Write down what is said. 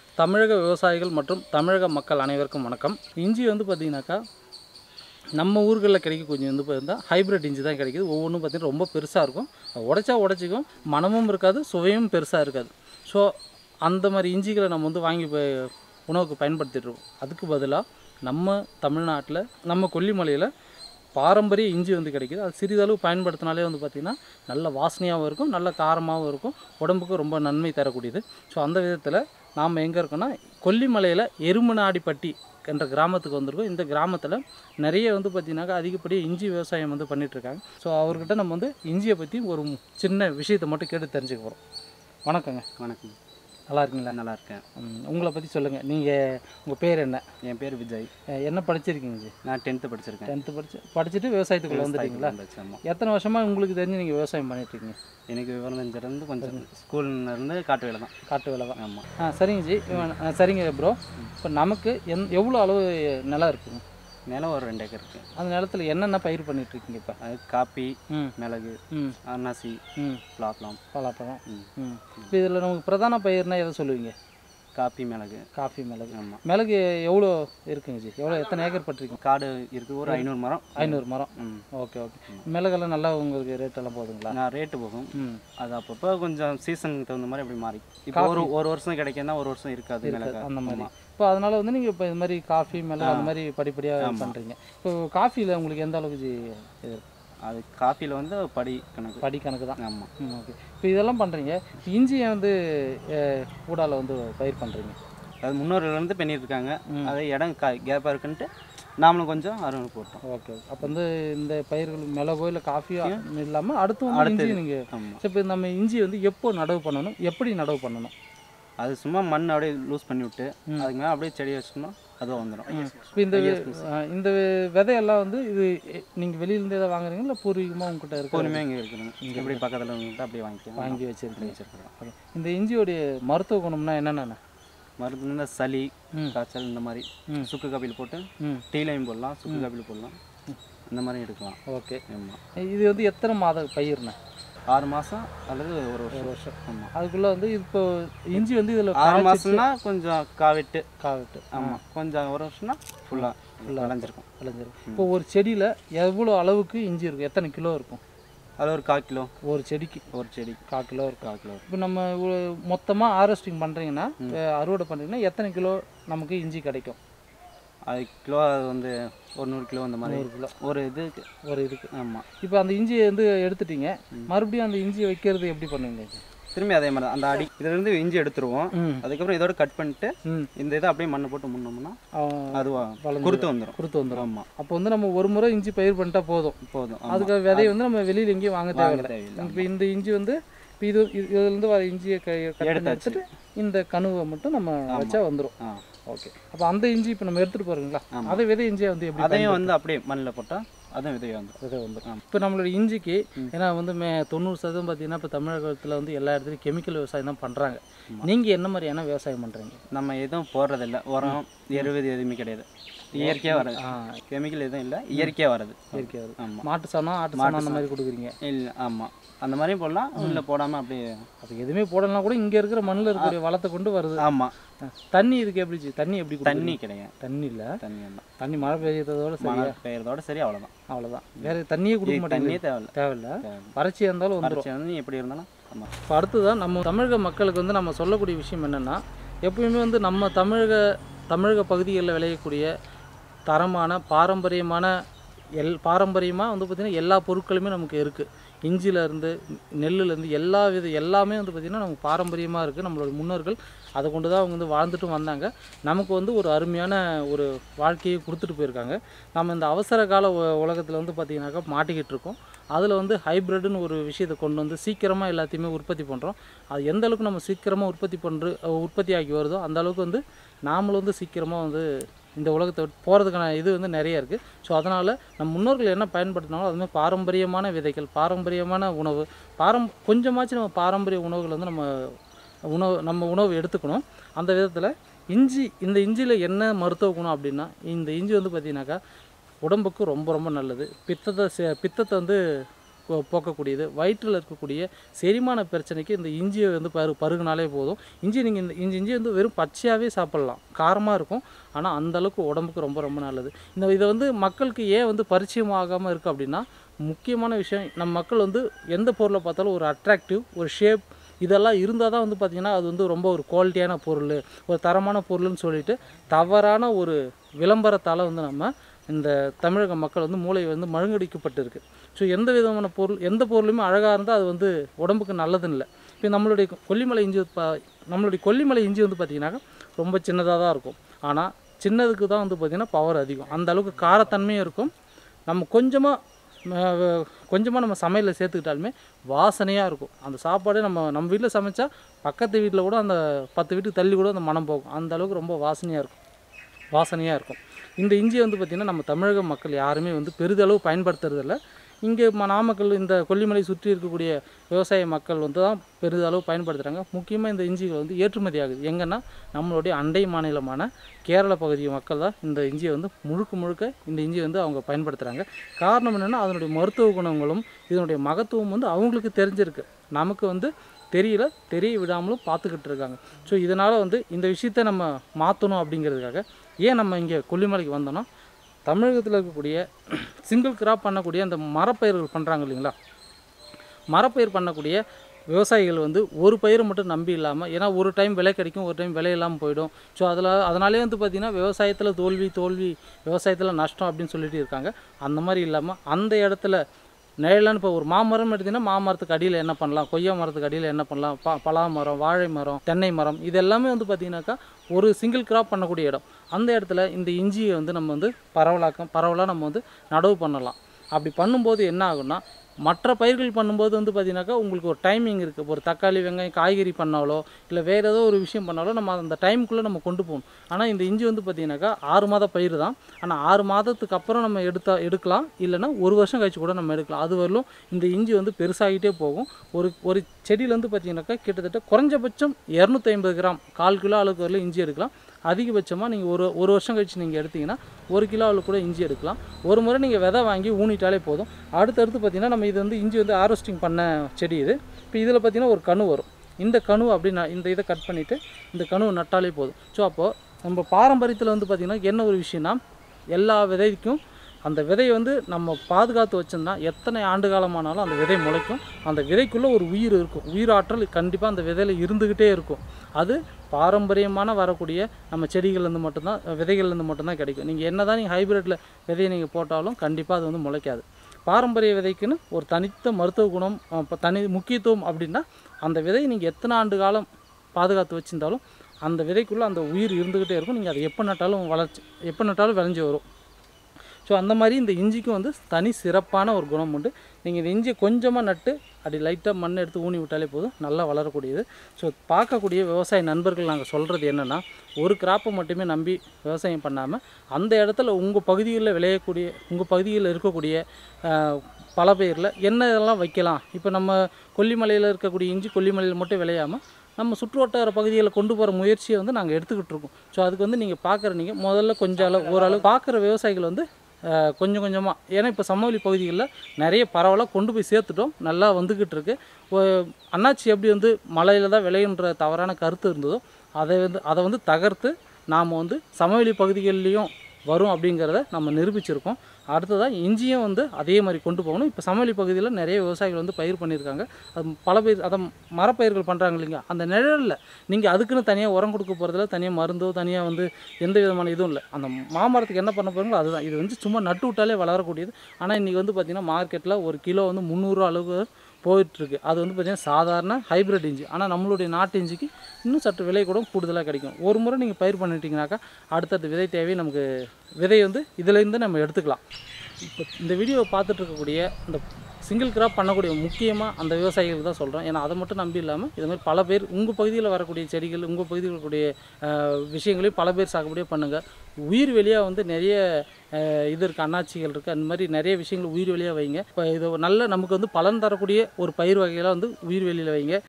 தமிழக விவசாயிகள் மற்றும் தமிழக மக்கள் அனைவருக்கும் வணக்கம் இஞ்சி வந்து பார்த்திங்கனாக்கா நம்ம ஊர்களில் கிடைக்கக்கூடிய வந்து பார்த்தீங்கன்னா ஹைப்ரிட் இஞ்சி தான் கிடைக்குது ஒவ்வொன்றும் பார்த்திங்கன்னா ரொம்ப பெருசாக இருக்கும் உடைச்சா உடச்சிக்கும் மனமும் இருக்காது சுவையும் பெருசாக இருக்காது ஸோ அந்த மாதிரி இஞ்சிகளை நம்ம வந்து வாங்கி ப- உணவுக்கு பயன்படுத்திட்டு இருக்கோம் அதுக்கு பதிலாக நம்ம தமிழ்நாட்டில் நம்ம கொல்லிமலையில் பாரம்பரிய இஞ்சி வந்து கிடைக்குது அது சிறிதளவு பயன்படுத்தினாலே வந்து பார்த்திங்கன்னா நல்ல வாசனையாகவும் இருக்கும் நல்ல காரமாகவும் இருக்கும் உடம்புக்கு ரொம்ப நன்மை தரக்கூடியது ஸோ அந்த விதத்தில் நாம் எங்கே இருக்கோம்னா கொல்லிமலையில் எருமநாடிப்பட்டி என்ற கிராமத்துக்கு வந்திருக்கோம் இந்த கிராமத்தில் நிறைய வந்து பார்த்திங்கனாக்கா அதிகப்படியாக இஞ்சி விவசாயம் வந்து பண்ணிகிட்ருக்காங்க ஸோ அவர்கிட்ட நம்ம வந்து இஞ்சியை பற்றி ஒரு சின்ன விஷயத்தை மட்டும் கேட்டு தெரிஞ்சுக்க போகிறோம் வணக்கங்க வணக்கம் நல்லா இருக்கீங்களா நல்லா இருக்கேன் ம், உங்களை பற்றி சொல்லுங்கள் நீங்கள் உங்கள் பேர் என்ன என் பேர் விஜய் அஹ் என்ன படிச்சிருக்கீங்க ஜி நான் டென்த்து படிச்சிருக்கேன் டென்த்து படிச்சு படிச்சுட்டு விவசாயத்துக்குள்ளே வந்துட்டீங்களா வந்தாச்சு, ஆமா. எத்தனை வருஷமாக உங்களுக்கு தெரிஞ்சு நீங்கள் விவசாயம் பண்ணிட்டு இருக்கீங்க எனக்கு விவரம் தெரிஞ்சிருந்து கொஞ்சம் ஸ்கூல்ல இருந்து காட்டு வேலை தான் காட்டு வேலை தான் ஆமாம் ஆ சரிங்க ஜி இவன் ஆ, சரிங்க ப்ரோ இப்போ நமக்கு எந் எவ்வளோ அளவு நிலம் இருக்குங்க நிலம் ஒரு ரெண்டு ஏக்கர் இருக்கு அந்த நிலத்தில் என்னென்ன பயிர் பண்ணிட்டு இருக்கீங்க இப்போ அது காப்பி ம் மிளகு ம் அன்னாசி ம் பிளாப்லாம் பலாப்பழம் ம். ம் இப்போ இதில் நமக்கு பிரதான பயிர்னா எதை சொல்லுவீங்க காப்பி மிளகு காஃபி மிளகு ஆமாம் மிளகு எவ்வளோ இருக்குங்க ஜி எவ்வளோ எத்தனை ஏக்கர் பட்டிருக்கீங்க காடு இருக்குது ஒரு ஐநூறு மரம் ஐநூறு மரம் ம் ஓகே ஓகே மிளகெல்லாம் நல்லா உங்களுக்கு ரேட்டெல்லாம் போகுதுங்களா நான் ரேட்டு போகும் ம் அது அப்பப்போ கொஞ்சம் சீசனுக்கு தகுந்த மாதிரி அப்படி மாறி இப்போ ஒரு ஒரு வருஷம் கிடைக்குன்னா ஒரு வருஷம் இருக்காது மிளகு அந்த மாதிரி ஆமா. இப்போ அதனால வந்து நீங்கள் இப்போ இது மாதிரி காஃபி மிளகு அந்த மாதிரி படிப்படியாக பண்ணுறீங்க இப்போ காஃபியில் உங்களுக்கு எந்த அளவுக்கு ஜி இது இருக்கு? அது காப்பியில் வந்து படி கணக்கு படி கணக்கு தான் ஆமாம் ம் ஓகே இப்போ இதெல்லாம் பண்ணுறீங்க இஞ்சியை வந்து அஹ், கூடால வந்து பயிர் பண்ணுறீங்க அது முன்னோர்கள்லேருந்து பண்ணிட்டு இருக்காங்க ம். அது இடம் கா கேப்பாக இருக்குன்ட்டு நாமளும் கொஞ்சம் அறுவடை போட்டோம் ஓகே அப்போ வந்து இந்த பயிர்கள் மிளகோ இல்லை காஃபியோ இல்லாமல் அடுத்து வந்து இஞ்சி நீங்கள் ஆமாம் இப்போ நம்ம இஞ்சி வந்து எப்போ நடவு பண்ணணும் எப்படி நடவு பண்ணணும் அது சும்மா மண் அப்படியே லூஸ் பண்ணி விட்டு அதுக்கு மேலே அப்படியே செடி வச்சோம்னா அதுவும் வந்துடும் இப்போ இந்த அஹ், இந்த விதையெல்லாம் வந்து இது நீங்கள் வெளியிலேருந்து எதாவது வாங்குறீங்களா இல்லை பூர்வீகமாக உங்ககிட்ட இருக்க எப்போதுமே இங்கே இருக்குதுங்க எப்படி பக்கத்தில் இருந்துட்டு அப்படியே வாங்கிக்கலாம் வாங்கி வச்சிருக்கீங்க வச்சிருக்கிறோம் ஓகே. இந்த இஞ்சியோடைய மருத்துவ குணம்னா என்னென்ன மருந்து இந்த சளி ம். காய்ச்சல் இந்த மாதிரி ம். சுக்கு காப்பியில் போட்டு ம் டீலையும் போடலாம் சுக்கு காப்பியில் போடலாம் அந்த மாதிரி எடுக்கலாம் ஓகே ஆமாம் இது வந்து எத்தனை மாத பயிர்ண்ணே ஆறு மாதம் அல்லது ஒரு ஒரு வருஷம் வருஷம் ஆமாம் அதுக்குள்ளே வந்து இப்போ இஞ்சி வந்து இதில் ஆறு மாதம்னா கொஞ்சம் காவிட்டு காவிட்டு ஆமாம் கொஞ்சம் ஒரு வருஷம்னா ஃபுல்லாக விளைஞ்சிருக்கும் விளைஞ்சிரும் இப்போ ஒரு செடியில் எவ்வளோ அளவுக்கு இஞ்சி இருக்கும் எத்தனை கிலோ இருக்கும் அதில் ஒரு கால் கிலோ ஒரு செடிக்கு ஒரு செடி கால் கிலோ இருக்கும் கால் கிலோ இப்போ நம்ம மொத்தமாக ஹார்வெஸ்டிங் பண்ணுறீங்கன்னா அறுவடை பண்ணுறீங்கன்னா எத்தனை கிலோ நமக்கு இஞ்சி கிடைக்கும் அது கிலோ அது வந்து ஒரு நூறு கிலோ அந்த மாதிரி ஒரு கிலோ ஒரு இதுக்கு ஒரு இதுக்கு ஆமாம் இப்போ அந்த இஞ்சியை வந்து எடுத்துட்டீங்க மறுபடியும் அந்த இஞ்சியை வைக்கிறது எப்படி பண்ணுவீங்க திரும்பி அதே மாதிரி தான் அந்த அடி இதுலேருந்து இஞ்சி எடுத்துருவோம் ம் அதுக்கப்புறம் இதோட கட் பண்ணிட்டு ம் இந்த இதை அப்படியே மண்ணை போட்டு முன்னோம்னா ஆ, அதுவா வளர்ந்து குருத்து வந்துடும் கொடுத்து வந்துடும் ஆமாம் அப்போ வந்து நம்ம ஒரு முறை இஞ்சி பயிர் பண்ணிட்டா போதும் போதும் ஆமா. அதுக்கு விதையை வந்து நம்ம வெளியில் எங்கேயும் வாங்க வாங்க தேவையில்லை தேவையில்லை இப்போ இந்த இஞ்சி வந்து இப்போ இது இது- இதுலேருந்து வர இஞ்சியை க கட் பண்ணி எடுத்தாச்சு. எடுத்துட்டு இந்த கணுவை மட்டும் நம்ம வச்சா வந்துடும் ஆ ஓகே அப்போ அந்த இஞ்சி இப்போ நம்ம எடுத்துகிட்டு போகிறோங்களா ஆமா. அதை விதை இஞ்சியை வந்து எப்படி அதையும் வந்து அப்படியே மண்ணில் போட்டால் அதுவும் விதையாக வந்துடும் விதை வந்துடும் இப்போ நம்மளோட இஞ்சிக்கு ஏன்னா வந்து மே தொண்ணூறு சதவீதம் பார்த்தீங்கன்னா இப்போ தமிழகத்தில் வந்து எல்லா இடத்துலையும் கெமிக்கல் விவசாயம் தான் பண்ணுறாங்க நீங்கள் என்ன மாதிரியான விவசாயம் பண்ணுறீங்க நம்ம எதுவும் போடுறதில்ல உரம் எருவது எதுவுமே கிடையாது இயற்கையாக வர்றது ஆ கெமிக்கல் எதுவும் இல்லை இயற்கையாக வர்றது இயற்கையாக ஆமாம் மாட்டு சாணம் ஆட்டு சாணம் அந்த மாதிரி கொடுக்குறீங்க இல்லை ஆமாம் அந்த மாதிரியும் போடலாம் இல்லை போடாமல் அப்படியே அது எதுவுமே போடலாம் கூட இங்கே இருக்கிற மண்ணில் இருக்கக்கூடிய வளத்தை கொண்டு வருது ஆமாம் ஆ. தண்ணி இதுக்கு எப்படி ஜி? தண்ணி எப்படி கொடுக்குறீங்க? தண்ணி கிடையாது தண்ணி இல்லை தண்ணி எல்லாம் தண்ணி மழை பெய்யறதோட சரி மழை பெய்யறதோட சரி அவ்வளோதான் அவ்வளோதான் வேற தண்ணியே கொடுக்க மாட்டேங்குது தண்ணியே தேவையில்ல தேவையில்ல தேவையில்ல வறட்சியாக இருந்தாலும் வந்துடும் வறட்சி வந்து எப்படி இருந்தாலும் ஆமாம் இப்போ அடுத்ததான் நம்ம தமிழக மக்களுக்கு வந்து நம்ம சொல்லக்கூடிய விஷயம் என்னென்னா எப்பயுமே வந்து நம்ம தமிழக தமிழக பகுதிகளில் விளையக்கூடிய தரமான பாரம்பரியமான எல் பாரம்பரியமாக வந்து பார்த்திங்கன்னா எல்லா பொருட்களுமே நமக்கு இருக்குது இஞ்சிலேருந்து நெல்லுலேருந்து எல்லா வித எல்லாமே வந்து பார்த்திங்கன்னா நமக்கு பாரம்பரியமாக இருக்குது நம்மளோட முன்னோர்கள் அதை கொண்டு தான் அவங்க வந்து வாழ்ந்துட்டும் வந்தாங்க நமக்கு வந்து ஒரு அருமையான ஒரு வாழ்க்கையை கொடுத்துட்டு போயிருக்காங்க நம்ம இந்த அவசர கால உலகத்தில் வந்து பார்த்திங்கனாக்கா மாட்டிக்கிட்டு இருக்கோம் அதில் வந்து ஹைப்ரிட்னு ஒரு விஷயத்தை கொண்டு வந்து சீக்கிரமாக எல்லாத்தையுமே உற்பத்தி பண்ணுறோம் அது எந்த அளவுக்கு நம்ம சீக்கிரமாக உற்பத்தி பண்ணுற உற்பத்தி ஆகி வருதோ அந்த அளவுக்கு வந்து நாமளும் வந்து சீக்கிரமாக வந்து இந்த உலகத்தை விட்டு போகிறதுக்கான இது வந்து நிறைய இருக்குது ஸோ அதனால் நம்ம முன்னோர்கள் என்ன பயன்படுத்தினாலும் அதுமாதிரி பாரம்பரியமான விதைகள் பாரம்பரியமான உணவு பாரம் கொஞ்சமாச்சும் நம்ம பாரம்பரிய உணவுகள் வந்து நம்ம உணவு நம்ம உணவு எடுத்துக்கணும் அந்த விதத்தில் இஞ்சி இந்த இஞ்சியில் என்ன மருத்துவ குணம் அப்படின்னா இந்த இஞ்சி வந்து பார்த்திங்கனாக்கா உடம்புக்கு ரொம்ப ரொம்ப நல்லது பித்தத்தை சே- பித்தத்தை வந்து போ- போக்கக்கூடியது வயிற்றில் இருக்கக்கூடிய செரிமான பிரச்சனைக்கு இந்த இஞ்சியை வந்து பரு பருகுனாலே போதும் இஞ்சி நீங்கள் இந்த இஞ்சி இஞ்சி வந்து வெறும் பச்சையாகவே சாப்பிட்லாம் காரமாக இருக்கும் ஆனால் அந்த அளவுக்கு உடம்புக்கு ரொம்ப ரொம்ப நல்லது இந்த இதை வந்து மக்களுக்கு ஏன் வந்து பரிச்சயமாகாமல் இருக்குது அப்படின்னா முக்கியமான விஷயம் நம்ம மக்கள் வந்து எந்த பொருளை பார்த்தாலும் ஒரு அட்ராக்டிவ் ஒரு ஷேப் இதெல்லாம் இருந்தால் தான் வந்து பார்த்திங்கன்னா அது வந்து ரொம்ப ஒரு குவாலிட்டியான பொருள் ஒரு தரமான பொருள்னு சொல்லிட்டு தவறான ஒரு விளம்பரத்தால் வந்து நம்ம இந்த தமிழக மக்கள் வந்து மூளை வந்து மழுங்கடிக்கப்பட்டு இருக்கு ஸோ எந்த விதமான பொருள் எந்த பொருளுமே அழகாக இருந்தால் அது வந்து உடம்புக்கு நல்லதுன்னு இல்லை இப்போ நம்மளுடைய கொல்லிமலை இஞ்சி ப நம்மளுடைய கொல்லிமலை இஞ்சி வந்து பார்த்திங்கனாக்கா ரொம்ப சின்னதாக தான் இருக்கும் ஆனால் சின்னதுக்கு தான் வந்து பார்த்திங்கன்னா பவர் அதிகம் அந்த அளவுக்கு காரத்தன்மையும் இருக்கும் நம்ம கொஞ்சமாக கொஞ்சமாக நம்ம சமையலில் சேர்த்துக்கிட்டாலுமே வாசனையாக இருக்கும் அந்த சாப்பாடு நம்ம நம்ம வீட்டில் சமைச்சா பக்கத்து வீட்டில் கூட அந்த பத்து வீட்டுக்கு தள்ளி கூட அந்த மனம் போகும் அந்த அளவுக்கு ரொம்ப வாசனையாக இருக்கும் வாசனையாக இருக்கும் இந்த இஞ்சியை வந்து பார்த்திங்கன்னா நம்ம தமிழக மக்கள் யாருமே வந்து பெரிதளவு பயன்படுத்துறதில்ல இங்கே ம நாமக்கல் இந்த கொல்லிமலை சுற்றி இருக்கக்கூடிய விவசாய மக்கள் வந்து தான் பெரிதளவு பயன்படுத்துகிறாங்க முக்கியமாக இந்த இஞ்சிகள் வந்து ஏற்றுமதி ஆகுது எங்கன்னா நம்மளுடைய அண்டை மாநிலமான கேரள பகுதி மக்கள் தான் இந்த இஞ்சியை வந்து முழுக்க முழுக்க இந்த இஞ்சியை வந்து அவங்க பயன்படுத்துகிறாங்க காரணம் என்னென்னா அதனுடைய மருத்துவ குணங்களும் இதனுடைய மகத்துவம் வந்து அவங்களுக்கு தெரிஞ்சிருக்கு நமக்கு வந்து தெரியல தெரிய விடாமலும் பார்த்துக்கிட்டு இருக்காங்க ஸோ இதனால் வந்து இந்த விஷயத்தை நம்ம மாற்றணும் அப்படிங்கிறதுக்காக ஏன் நம்ம இங்கே கொல்லிமலைக்கு வந்தோம்னா தமிழகத்தில் இருக்கக்கூடிய சிங்கிள் கிராப் பண்ணக்கூடிய அந்த மரப்பயிர்கள் பண்ணுறாங்க இல்லைங்களா மரப்பயிர் பண்ணக்கூடிய விவசாயிகள் வந்து ஒரு பயிரை மட்டும் நம்பி இல்லாமல் ஏன்னா ஒரு டைம் விலை கிடைக்கும் ஒரு டைம் விலை இல்லாமல் போயிடும் ஸோ அதில் அதனாலே வந்து பார்த்திங்கன்னா விவசாயத்தில் தோல்வி தோல்வி விவசாயத்தில் நஷ்டம் அப்படின்னு சொல்லிட்டு இருக்காங்க அந்த மாதிரி இல்லாமல் அந்த இடத்துல நிழலான்னு இப்போ ஒரு மாமரம் எடுத்தீங்கன்னா மாமரத்துக்கு அடியில் என்ன பண்ணலாம் கொய்யா மரத்துக்கு அடியில் என்ன பண்ணலாம் ப பலா மரம் வாழை மரம் தென்னை மரம் இது எல்லாமே வந்து பார்த்திங்கனாக்கா ஒரு சிங்கிள் கிராப் பண்ணக்கூடிய இடம் அந்த இடத்துல இந்த இஞ்சியை வந்து நம்ம வந்து பரவலாக்கம் பரவலாக நம்ம வந்து நடவு பண்ணலாம் அப்படி பண்ணும்போது என்ன ஆகும்னா மற்ற பயிர்கள் பண்ணும்போது வந்து பார்த்தீங்கன்னாக்கா உங்களுக்கு ஒரு டைமிங் இருக்குது ஒரு தக்காளி வெங்காயம் காய்கறி பண்ணாலோ இல்லை வேறு ஏதோ ஒரு விஷயம் பண்ணாலோ நம்ம அந்த டைமுக்குள்ளே நம்ம கொண்டு போகணும் ஆனால் இந்த இஞ்சி வந்து பார்த்தீங்கன்னாக்கா ஆறு மாத பயிர் தான் ஆனால் ஆறு மாதத்துக்கு அப்புறம் நம்ம எடுத்தா எடுக்கலாம் இல்லைன்னா ஒரு வருஷம் கழிச்சு கூட நம்ம எடுக்கலாம் அது வரலும் இந்த இஞ்சி வந்து பெருசாகிட்டே போகும் ஒரு ஒரு செடியிலேருந்து பார்த்தீங்கன்னாக்கா கிட்டத்தட்ட குறைஞ்சபட்சம் இரநூத்தி ஐம்பது கிராம் கால் கிலோ அளவுக்கு வரலும் இஞ்சி எடுக்கலாம் அதிகபட்சமாக நீங்கள் ஒரு ஒரு வருஷம் கழிச்சு நீங்கள் எடுத்தீங்கன்னா ஒரு கிலோ அளவு கூட இஞ்சி எடுக்கலாம் ஒரு முறை நீங்கள் விதை வாங்கி ஊனிட்டாலே போதும் அடுத்தடுத்து பார்த்தீங்கன்னா நம்ம இது வந்து இஞ்சி வந்து ஹார்வெஸ்டிங் பண்ண செடி இது இப்போ இதில் பார்த்தீங்கன்னா ஒரு கணு வரும் இந்த கணு அப்படி நான் இந்த இதை கட் பண்ணிவிட்டு இந்த கணுவை நட்டாலே போதும் ஸோ அப்போது நம்ம பாரம்பரியத்தில் வந்து பார்த்திங்கன்னா என்ன ஒரு விஷயம்னா எல்லா விதைக்கும் அந்த விதையை வந்து நம்ம பாதுகாத்து வச்சோம்னா எத்தனை ஆண்டு காலமானாலும் அந்த விதை முளைக்கும் அந்த விதைக்குள்ளே ஒரு உயிர் இருக்கும் உயிராற்றல் கண்டிப்பாக அந்த விதையில் இருந்துக்கிட்டே இருக்கும் அது பாரம்பரியமான வரக்கூடிய நம்ம செடிகள்லேருந்து மட்டும்தான் விதைகள்லேருந்து மட்டும்தான் கிடைக்கும் நீங்கள் என்ன தான் நீங்கள் ஹைப்ரிட்டில் விதையை நீங்கள் போட்டாலும் கண்டிப்பாக அது வந்து முளைக்காது பாரம்பரிய விதைக்குன்னு ஒரு தனித்த மருத்துவ குணம் அஹ், இப்ப தனி முக்கியத்துவம் அப்படின்னா அந்த விதையை நீங்கள் எத்தனை ஆண்டு காலம் பாதுகாத்து வச்சிருந்தாலும் அந்த விதைக்குள்ளே அந்த உயிர் இருந்துக்கிட்டே இருக்கும் நீங்கள் அதை எப்போ நட்டாலும் வளர்ச்சி எப்போ நட்டாலும் விளைஞ்சி வரும் ஸோ அந்த மாதிரி இந்த இஞ்சிக்கும் வந்து தனி சிறப்பான ஒரு குணம் உண்டு நீங்கள் இந்த இஞ்சியை கொஞ்சமாக நட்டு அப்படி லைட்டாக மண் எடுத்து ஊனி விட்டாலே போதும் நல்லா வளரக்கூடியது ஸோ பார்க்கக்கூடிய விவசாய நண்பர்கள் நாங்கள் சொல்கிறது என்னென்னா ஒரு கிராப்பை மட்டுமே நம்பி விவசாயம் பண்ணாமல் அந்த இடத்துல உங்கள் பகுதிகளில் விளையக்கூடிய உங்கள் பகுதியில் இருக்கக்கூடிய ஆஹ், பல பயிரில் என்ன இதெல்லாம் வைக்கலாம் இப்போ நம்ம கொல்லிமலையில் இருக்கக்கூடிய இஞ்சி கொல்லிமலையில் மட்டும் விளையாமல் நம்ம சுற்றுவட்டார பகுதிகளை கொண்டு போகிற முயற்சியை வந்து நாங்கள் எடுத்துக்கிட்டு இருக்கோம் ஸோ அதுக்கு வந்து நீங்கள் பார்க்குற நீங்கள் முதல்ல கொஞ்சம் அளவு ஓரளவு பார்க்குற விவசாயிகள் வந்து அஹ், கொஞ்சம் கொஞ்சமாக ஏன்னா இப்போ சமவெளி பகுதிகளில் நிறைய பரவலாக கொண்டு போய் சேர்த்துட்டோம் நல்லா வந்துக்கிட்டு இருக்கு ஒ- அண்ணாச்சி எப்படி வந்து மலையில் தான் விளையுன்ற தவறான கருத்து இருந்ததோ அதை வந்து அதை வந்து தகர்த்து நாம் வந்து சமவெளி பகுதிகள்லேயும் வரும் அப்படிங்கிறத நம்ம நிரூபிச்சிருக்கோம் அடுத்ததாக இஞ்சியும் வந்து அதே மாதிரி கொண்டு போகணும் இப்போ சமவெளி பகுதியில் நிறைய விவசாயிகள் வந்து பயிர் பண்ணியிருக்காங்க அது பல பயிர் அதை மரப்பயிர்கள் பண்ணுறாங்க இல்லைங்க அந்த நிழலில் நீங்கள் அதுக்குன்னு தனியாக உரம் கொடுக்க போகிறதுல தனியாக மருந்தோ தனியாக வந்து எந்த விதமான இதுவும் இல்லை அந்த மாமரத்துக்கு என்ன பண்ண போகிறீங்களோ அதுதான் இது வந்து சும்மா நட்டு விட்டாலே வளரக்கூடியது ஆனால் இன்றைக்கி வந்து பார்த்திங்கன்னா மார்க்கெட்டில் ஒரு கிலோ வந்து முந்நூறுரூவா அளவுக்கு போயிட்டுருக்கு அது வந்து பார்த்திங்கன்னா சாதாரண ஹைப்ரிட் இஞ்சி ஆனால் நம்மளுடைய நாட்டு இஞ்சிக்கு இன்னும் சற்று விலை கூட கூடுதலாக கிடைக்கும் ஒரு முறை நீங்கள் பயிர் பண்ணிட்டீங்கனாக்கா அடுத்தடுத்த விதை தேவையை நமக்கு விதை வந்து இதுலேருந்து நம்ம எடுத்துக்கலாம் இப்போ இந்த வீடியோவை பார்த்துட்டு இருக்கக்கூடிய இந்த சிங்கிள் கிராப் பண்ணக்கூடிய முக்கியமாக அந்த விவசாயிகளுக்கு தான் சொல்கிறேன் ஏன்னா அதை மட்டும் நம்பி இல்லாமல் இது மாதிரி பல பேர் உங்கள் பகுதியில் வரக்கூடிய செடிகள் உங்கள் பகுதியில் இருக்கக்கூடிய அஹ், விஷயங்களையும் பல பேர் சாகுபடியே பண்ணுங்கள் உயிர் வெளியாக வந்து நிறைய அஹ், இது இருக்குது அண்ணாச்சிகள் இருக்குது அந்த மாதிரி நிறைய விஷயங்கள் உயிர் வெளியாக வைங்க இப்போ இது நல்ல நமக்கு வந்து பலன் தரக்கூடிய ஒரு பயிர் வகைகளை வந்து உயிர் வெளியில் வைங்க